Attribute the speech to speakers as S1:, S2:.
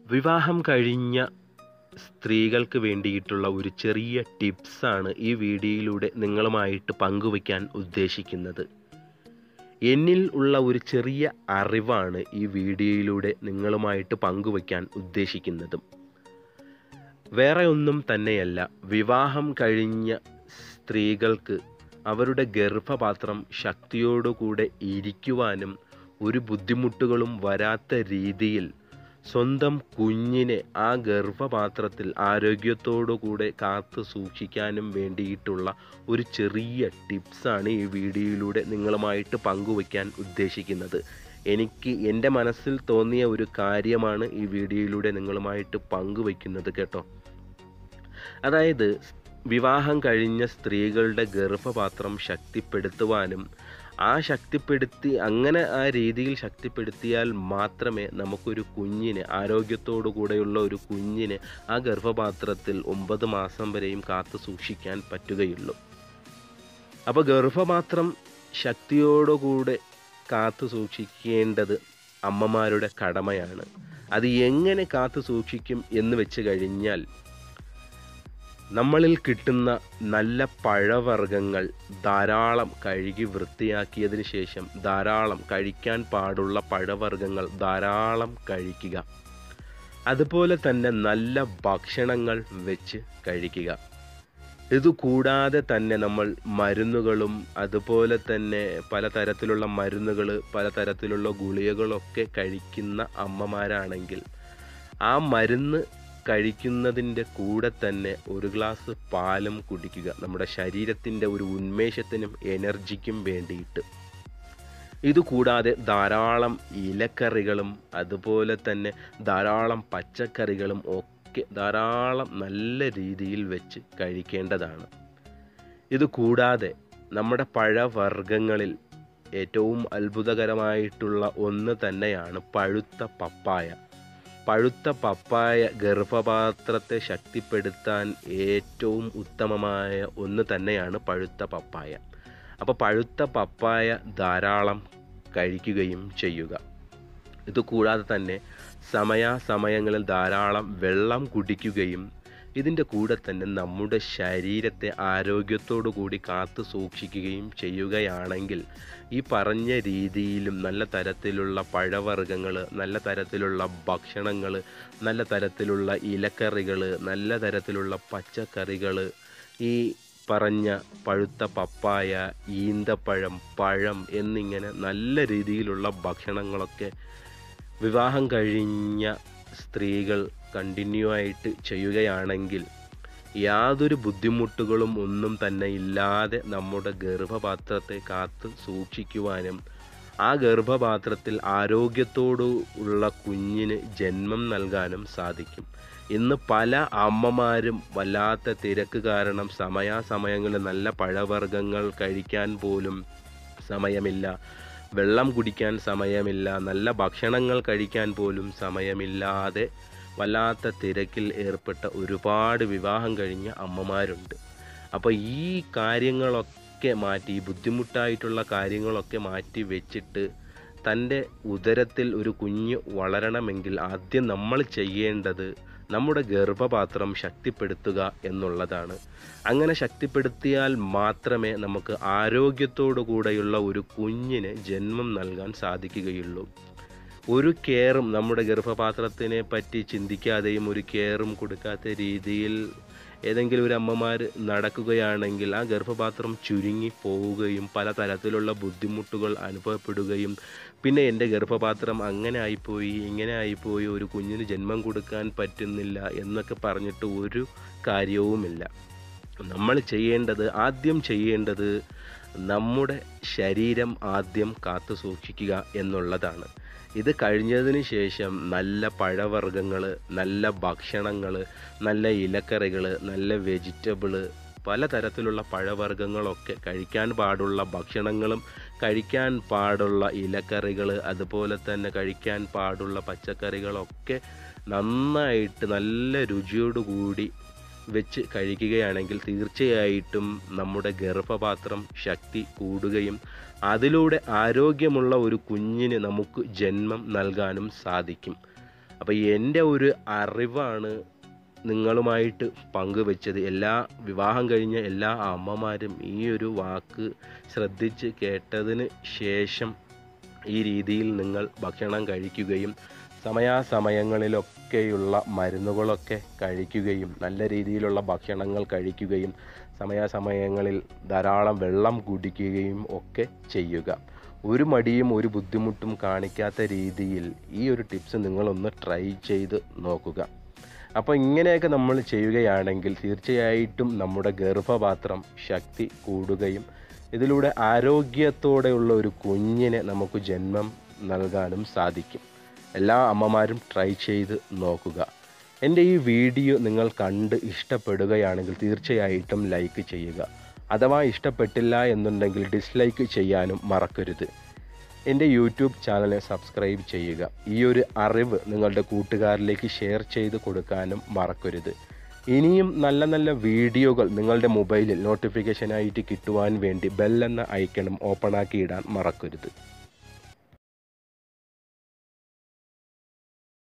S1: വിവാഹം കഴിഞ്ഞ സ്ത്രീകൾക്ക് വേണ്ടിയിട്ടുള്ള ഒരു ചെറിയ ടിപ്സാണ് ഈ വീഡിയോയിലൂടെ നിങ്ങളുമായിട്ട് പങ്കുവയ്ക്കാൻ ഉദ്ദേശിക്കുന്നത് എന്നിൽ ഉള്ള ഒരു ചെറിയ അറിവാണ് ഈ വീഡിയോയിലൂടെ നിങ്ങളുമായിട്ട് പങ്കുവയ്ക്കാൻ ഉദ്ദേശിക്കുന്നതും വേറെ ഒന്നും തന്നെയല്ല വിവാഹം കഴിഞ്ഞ സ്ത്രീകൾക്ക് അവരുടെ ഗർഭപാത്രം ശക്തിയോടുകൂടെ ഇരിക്കുവാനും ഒരു ബുദ്ധിമുട്ടുകളും വരാത്ത രീതിയിൽ സ്വന്തം കുഞ്ഞിനെ ആ ഗർഭപാത്രത്തിൽ ആരോഗ്യത്തോടുകൂടെ കാത്തു സൂക്ഷിക്കാനും വേണ്ടിയിട്ടുള്ള ഒരു ചെറിയ ടിപ്സാണ് ഈ വീഡിയോയിലൂടെ നിങ്ങളുമായിട്ട് പങ്കുവയ്ക്കാൻ ഉദ്ദേശിക്കുന്നത് എനിക്ക് എൻ്റെ മനസ്സിൽ തോന്നിയ ഒരു കാര്യമാണ് ഈ വീഡിയോയിലൂടെ നിങ്ങളുമായിട്ട് പങ്കുവയ്ക്കുന്നത് കേട്ടോ അതായത് വിവാഹം കഴിഞ്ഞ സ്ത്രീകളുടെ ഗർഭപാത്രം ശക്തിപ്പെടുത്തുവാനും ആ ശക്തിപ്പെടുത്തി അങ്ങനെ ആ രീതിയിൽ ശക്തിപ്പെടുത്തിയാൽ മാത്രമേ നമുക്കൊരു കുഞ്ഞിനെ ആരോഗ്യത്തോടു കൂടെയുള്ള ഒരു കുഞ്ഞിനെ ആ ഗർഭപാത്രത്തിൽ ഒമ്പത് മാസം വരെയും കാത്തു സൂക്ഷിക്കാൻ പറ്റുകയുള്ളൂ അപ്പോൾ ഗർഭപാത്രം ശക്തിയോടുകൂടെ കാത്തു സൂക്ഷിക്കേണ്ടത് അമ്മമാരുടെ കടമയാണ് അത് എങ്ങനെ കാത്തു സൂക്ഷിക്കും എന്ന് വെച്ച് കഴിഞ്ഞാൽ നമ്മളിൽ കിട്ടുന്ന നല്ല പഴവർഗ്ഗങ്ങൾ ധാരാളം കഴുകി വൃത്തിയാക്കിയതിന് ശേഷം ധാരാളം കഴിക്കാൻ പാടുള്ള പഴവർഗ്ഗങ്ങൾ ധാരാളം കഴിക്കുക അതുപോലെ തന്നെ നല്ല ഭക്ഷണങ്ങൾ വെച്ച് കഴിക്കുക ഇതുകൂടാതെ തന്നെ നമ്മൾ മരുന്നുകളും അതുപോലെ തന്നെ പലതരത്തിലുള്ള മരുന്നുകൾ പലതരത്തിലുള്ള ഗുളികകളൊക്കെ കഴിക്കുന്ന അമ്മമാരാണെങ്കിൽ ആ മരുന്ന് കഴിക്കുന്നതിൻ്റെ കൂടെ തന്നെ ഒരു ഗ്ലാസ് പാലും കുടിക്കുക നമ്മുടെ ശരീരത്തിൻ്റെ ഒരു ഉന്മേഷത്തിനും എനർജിക്കും വേണ്ടിയിട്ട് ഇതുകൂടാതെ ധാരാളം ഇലക്കറികളും അതുപോലെ തന്നെ ധാരാളം പച്ചക്കറികളും ഒക്കെ ധാരാളം നല്ല രീതിയിൽ വെച്ച് കഴിക്കേണ്ടതാണ് ഇത് കൂടാതെ നമ്മുടെ പഴവർഗ്ഗങ്ങളിൽ ഏറ്റവും അത്ഭുതകരമായിട്ടുള്ള ഒന്ന് തന്നെയാണ് പഴുത്ത പപ്പായ പഴുത്ത പപ്പായ ഗർഭപാത്രത്തെ ശക്തിപ്പെടുത്താൻ ഏറ്റവും ഉത്തമമായ ഒന്ന് തന്നെയാണ് പഴുത്ത പപ്പായ അപ്പോൾ പഴുത്ത പപ്പായ ധാരാളം കഴിക്കുകയും ചെയ്യുക ഇത് കൂടാതെ തന്നെ സമയാസമയങ്ങളിൽ ധാരാളം വെള്ളം കുടിക്കുകയും ഇതിൻ്റെ കൂടെ തന്നെ നമ്മുടെ ശരീരത്തെ ആരോഗ്യത്തോടു കൂടി കാത്തു സൂക്ഷിക്കുകയും ചെയ്യുകയാണെങ്കിൽ ഈ പറഞ്ഞ രീതിയിലും നല്ല തരത്തിലുള്ള പഴവർഗ്ഗങ്ങൾ നല്ല തരത്തിലുള്ള ഭക്ഷണങ്ങൾ നല്ല തരത്തിലുള്ള ഇലക്കറികൾ നല്ല തരത്തിലുള്ള പച്ചക്കറികൾ ഈ പറഞ്ഞ പഴുത്ത പപ്പായ ഈന്തപ്പഴം പഴം എന്നിങ്ങനെ നല്ല രീതിയിലുള്ള ഭക്ഷണങ്ങളൊക്കെ വിവാഹം കഴിഞ്ഞ സ്ത്രീകൾ കണ്ടിന്യൂ ആയിട്ട് ചെയ്യുകയാണെങ്കിൽ യാതൊരു ബുദ്ധിമുട്ടുകളും ഒന്നും തന്നെ ഇല്ലാതെ നമ്മുടെ ഗർഭപാത്രത്തെ കാത്ത് സൂക്ഷിക്കുവാനും ആ ഗർഭപാത്രത്തിൽ ആരോഗ്യത്തോടു ഉള്ള കുഞ്ഞിന് ജന്മം നൽകാനും സാധിക്കും ഇന്ന് പല അമ്മമാരും വല്ലാത്ത തിരക്ക് കാരണം സമയാസമയങ്ങളിൽ നല്ല പഴവർഗ്ഗങ്ങൾ കഴിക്കാൻ പോലും സമയമില്ല വെള്ളം കുടിക്കാൻ സമയമില്ല നല്ല ഭക്ഷണങ്ങൾ കഴിക്കാൻ പോലും സമയമില്ലാതെ വല്ലാത്ത തിരക്കിൽ ഏർപ്പെട്ട ഒരുപാട് വിവാഹം കഴിഞ്ഞ അമ്മമാരുണ്ട് അപ്പോൾ ഈ കാര്യങ്ങളൊക്കെ മാറ്റി ഈ ബുദ്ധിമുട്ടായിട്ടുള്ള കാര്യങ്ങളൊക്കെ മാറ്റി വെച്ചിട്ട് തൻ്റെ ഉദരത്തിൽ ഒരു കുഞ്ഞ് വളരണമെങ്കിൽ ആദ്യം നമ്മൾ ചെയ്യേണ്ടത് നമ്മുടെ ഗർഭപാത്രം ശക്തിപ്പെടുത്തുക എന്നുള്ളതാണ് അങ്ങനെ ശക്തിപ്പെടുത്തിയാൽ മാത്രമേ നമുക്ക് ആരോഗ്യത്തോടു കൂടെയുള്ള ഒരു കുഞ്ഞിന് ജന്മം നൽകാൻ സാധിക്കുകയുള്ളൂ ഒരു കെയറും നമ്മുടെ ഗർഭപാത്രത്തിനെ പറ്റി ചിന്തിക്കാതെയും ഒരു കെയറും കൊടുക്കാത്ത രീതിയിൽ ഏതെങ്കിലും ഒരു അമ്മമാർ നടക്കുകയാണെങ്കിൽ ആ ഗർഭപാത്രം ചുരുങ്ങി പോവുകയും പലതരത്തിലുള്ള ബുദ്ധിമുട്ടുകൾ അനുഭവപ്പെടുകയും പിന്നെ എൻ്റെ ഗർഭപാത്രം അങ്ങനെ ആയിപ്പോയി ഇങ്ങനെ ആയിപ്പോയി ഒരു കുഞ്ഞിന് ജന്മം കൊടുക്കാൻ പറ്റുന്നില്ല എന്നൊക്കെ പറഞ്ഞിട്ട് ഒരു കാര്യവുമില്ല നമ്മൾ ചെയ്യേണ്ടത് ആദ്യം ചെയ്യേണ്ടത് നമ്മുടെ ശരീരം ആദ്യം കാത്തു സൂക്ഷിക്കുക എന്നുള്ളതാണ് ഇത് കഴിഞ്ഞതിന് ശേഷം നല്ല പഴവർഗ്ഗങ്ങൾ നല്ല ഭക്ഷണങ്ങൾ നല്ല ഇലക്കറികൾ നല്ല വെജിറ്റബിള് പലതരത്തിലുള്ള പഴവർഗ്ഗങ്ങളൊക്കെ കഴിക്കാൻ പാടുള്ള ഭക്ഷണങ്ങളും കഴിക്കാൻ പാടുള്ള ഇലക്കറികൾ അതുപോലെ തന്നെ കഴിക്കാൻ പാടുള്ള പച്ചക്കറികളൊക്കെ നന്നായിട്ട് നല്ല രുചിയോടുകൂടി വെച്ച് കഴിക്കുകയാണെങ്കിൽ തീർച്ചയായിട്ടും നമ്മുടെ ഗർഭപാത്രം ശക്തി കൂടുകയും അതിലൂടെ ആരോഗ്യമുള്ള ഒരു കുഞ്ഞിന് നമുക്ക് ജന്മം നൽകാനും സാധിക്കും അപ്പോൾ എൻ്റെ ഒരു അറിവാണ് നിങ്ങളുമായിട്ട് പങ്കുവെച്ചത് എല്ലാ വിവാഹം കഴിഞ്ഞ എല്ലാ അമ്മമാരും ഈ ഒരു വാക്ക് ശ്രദ്ധിച്ച് കേട്ടതിന് ശേഷം ഈ രീതിയിൽ നിങ്ങൾ ഭക്ഷണം കഴിക്കുകയും സമയാസമയങ്ങളിലൊക്കെയുള്ള മരുന്നുകളൊക്കെ കഴിക്കുകയും നല്ല രീതിയിലുള്ള ഭക്ഷണങ്ങൾ കഴിക്കുകയും സമയാസമയങ്ങളിൽ ധാരാളം വെള്ളം കുടിക്കുകയും ഒക്കെ ചെയ്യുക ഒരു മടിയും ഒരു ബുദ്ധിമുട്ടും കാണിക്കാത്ത രീതിയിൽ ഈ ഒരു ടിപ്സ് നിങ്ങളൊന്ന് ട്രൈ ചെയ്ത് നോക്കുക അപ്പോൾ ഇങ്ങനെയൊക്കെ നമ്മൾ ചെയ്യുകയാണെങ്കിൽ തീർച്ചയായിട്ടും നമ്മുടെ ഗർഭപാത്രം ശക്തി കൂടുകയും ഇതിലൂടെ ആരോഗ്യത്തോടെയുള്ള ഒരു കുഞ്ഞിനെ നമുക്ക് ജന്മം നൽകാനും സാധിക്കും എല്ലാ അമ്മമാരും ട്രൈ ചെയ്ത് നോക്കുക എൻ്റെ ഈ വീഡിയോ നിങ്ങൾ കണ്ട് ഇഷ്ടപ്പെടുകയാണെങ്കിൽ തീർച്ചയായിട്ടും ലൈക്ക് ചെയ്യുക അഥവാ ഇഷ്ടപ്പെട്ടില്ല എന്നുണ്ടെങ്കിൽ ഡിസ്ലൈക്ക് ചെയ്യാനും മറക്കരുത് എൻ്റെ യൂട്യൂബ് ചാനൽ സബ്സ്ക്രൈബ് ചെയ്യുക ഈ ഒരു അറിവ് നിങ്ങളുടെ കൂട്ടുകാരിലേക്ക് ഷെയർ ചെയ്ത് കൊടുക്കാനും മറക്കരുത് ഇനിയും നല്ല നല്ല വീഡിയോകൾ നിങ്ങളുടെ മൊബൈലിൽ നോട്ടിഫിക്കേഷനായിട്ട് കിട്ടുവാൻ വേണ്ടി ബെല്ലെന്ന ഐക്കണും ഓപ്പണാക്കി ഇടാൻ മറക്കരുത്